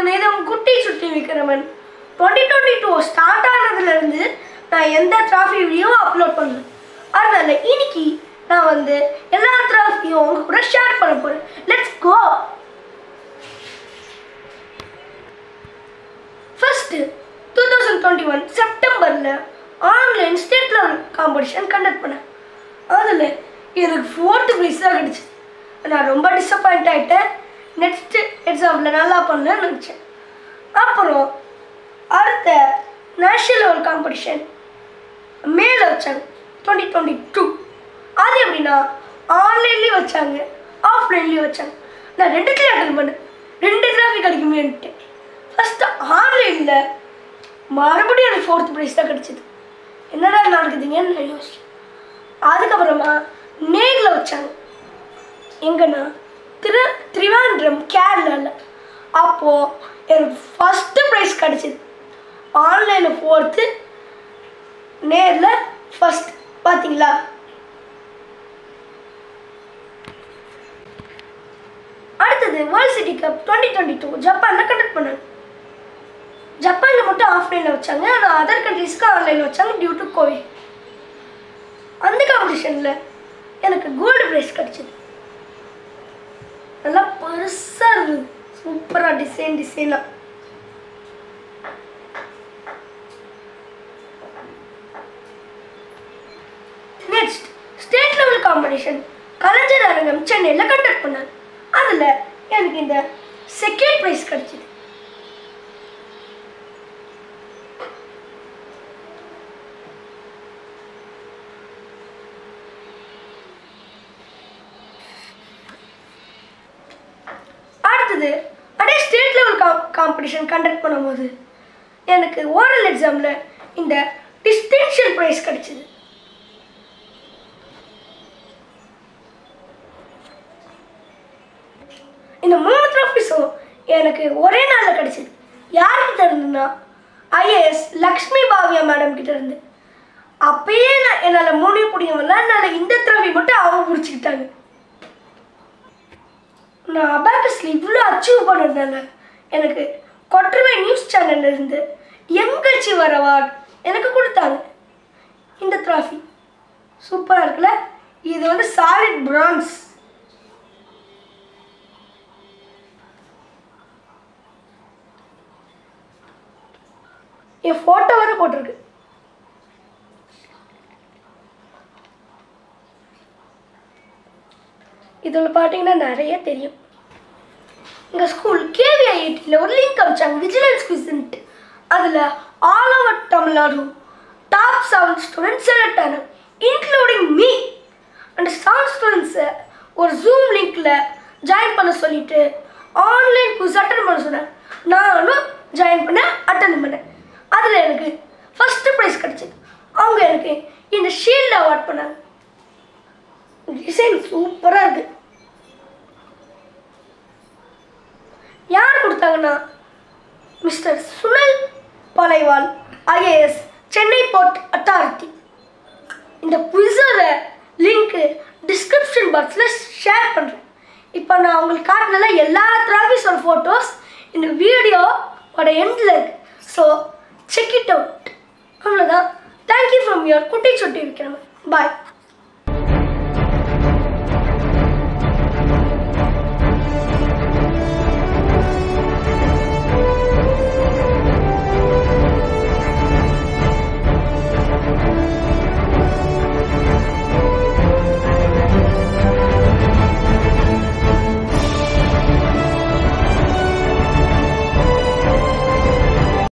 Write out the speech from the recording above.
நான் இது உங்க குட்டி சுட்டி Vikraman twenty twenty two start ஆனதுலேருந்து நான் எந்த ட்ராஃபி வீடியோ அப்லோட் பண்ணல அதனால இன்னைக்கு நான் வந்து எல்லா ட்ராஃபியும் உங்க கூட ஷேர் பண்ண போறேன் let's go first two thousand twenty one செப்டம்பரில் online state level competition conduct பண்ணேன் அதில் எனக்கு ஃபோர்த்து ப்ரைஸ் தான் கிடச்சி நான் ரொம்ப டிசப்பாயிண்ட் ஆகிட்டேன் நெக்ஸ்ட் எக்ஸாமில் நல்லா பண்ணேன்னு நினச்சேன் அப்புறம் அடுத்த நேஷனல் லெவல் காம்படிஷன் மேல வச்சாங்க டுவெண்ட்டி டுவெண்ட்டி டூ அது எப்படின்னா ஆன்லைன்லேயும் வச்சாங்க ஆஃப்லைன்லேயும் வச்சாங்க நான் ரெண்டுத்துலேயும் அட்டன் பண்ணேன் ரெண்டு டிராஃபி கிடைக்குமேன்ட்டு ஃபஸ்ட்டு ஆன்லைனில் மறுபடியும் எனக்கு ஃபோர்த் ப்ரைஸ் தான் கிடச்சிது என்னடா நடக்குதுங்கன்னு நான் யோசிச்சேன் அதுக்கப்புறமா நேரில் வச்சாங்க எங்கன்னா திரு திருவாண்டம் கேரளாவில் அப்போது எனக்கு ஃபஸ்ட்டு ப்ரைஸ் கிடச்சிது ஆன்லைனில் ஃபோர்த்து நேரில் ஃபஸ்ட் பார்த்தீங்களா அடுத்தது World City Cup twenty twenty two ஜப்பானில் கண்டக்ட் பண்ணாங்க ஜப்பானில் மட்டும் ஆஃப்லைனில் வச்சாங்க ஆனால் அதர் கண்ட்ரீஸ்க்கு ஆன்லைனில் வச்சாங்க டியூ டு கோவிட் அந்த காம்படிஷனில் எனக்கு கோல்டு ப்ரைஸ் கிடச்சிது நல்லா பெருசாக இருந்தது சூப்பராக டிசைன் டிசைனாக next state level competition Kalaignar Arangam சென்னையில் கண்டக்ட் பண்ணாங்க அதில் எனக்கு இந்த செகண்ட் ப்ரைஸ் கிடச்சிது அடுத்தது அதே ஸ்டேட் லெவல் கா காம்படிஷன் கண்டக்ட் பண்ணும்போது எனக்கு ஓரல் எக்ஸாமில் இந்த டிஸ்டிங்ஷன் ப்ரைஸ் கிடச்சிது இந்த மூணு ட்ராஃபிஸும் எனக்கு ஒரே நாளில் கிடச்சிது யார்கிட்ட இருந்துன்னா ஐஏஎஸ் லக்ஷ்மி பாவியா மேடம் கிட்ட இருந்து அப்பயே நான் என்னால் மூணையும் பிடிக்க முடியல என்னால் இந்த ட்ராஃபி மட்டும் அவங்க பிடிச்சிக்கிட்டாங்க நான் அபாக்கஸில் இவ்வளோ அச்சீவ் பண்ணதுனால எனக்கு கொற்றவை நியூஸ் சேனல்ல இருந்து எங்கச்சி வர அவார்ட் எனக்கு கொடுத்தாங்க இந்த ட்ராஃபி சூப்பராக இருக்குல்ல இது வந்து சாலிட் பிரான்ஸ் என் ஃபோட்டோ வர போட்டிருக்கு இதில் பார்த்தீங்கன்னா நிறைய தெரியும் எங்கள் ஸ்கூல் கேவிஐடியில் ஒரு லிங்க் அமிச்சாங்க விஜிலன்ஸ் குவிஸ்ன்ட்டு அதில் all over Tamil Nadu top seven students select ஆனாங்க இன்க்ளூடிங் மீ அந்த செவன் ஸ்டூடெண்ட்ஸை ஒரு ஜூம் லிங்க்கில் ஜாயின் பண்ண சொல்லிட்டு ஆன்லைன் குவிஸ் அட்டன் பண்ண சொன்னேன் நானும் ஜாயின் பண்ண அட்டன் பண்ணேன் அதில் எனக்கு ஃபஸ்ட்டு ப்ரைஸ் கிடச்சிது அவங்க எனக்கு இந்த ஷீல்டு அவார்ட் பண்ணாங்க டிசைன் சூப்பராக இருக்குது யார் கொடுத்தாங்கன்னா mister Sunil Paliwal IAS Chennai Port Authority இந்த குவிஸோட லிங்க்கு டிஸ்கிரிப்ஷன் பாக்ஸில் ஷேர் பண்ணுறேன் இப்போ நான் உங்களுக்கு காட்டினல எல்லா டிராஃபிஸோட ஃபோட்டோஸ் இந்த வீடியோவோட எண்டில் இருக்கு ஸோ செக் இட் அவுட் அவ்வளோதான் தேங்க்யூ ஃப்ரம் யுவர் குட்டி சுட்டி விக்ரமன் பாய்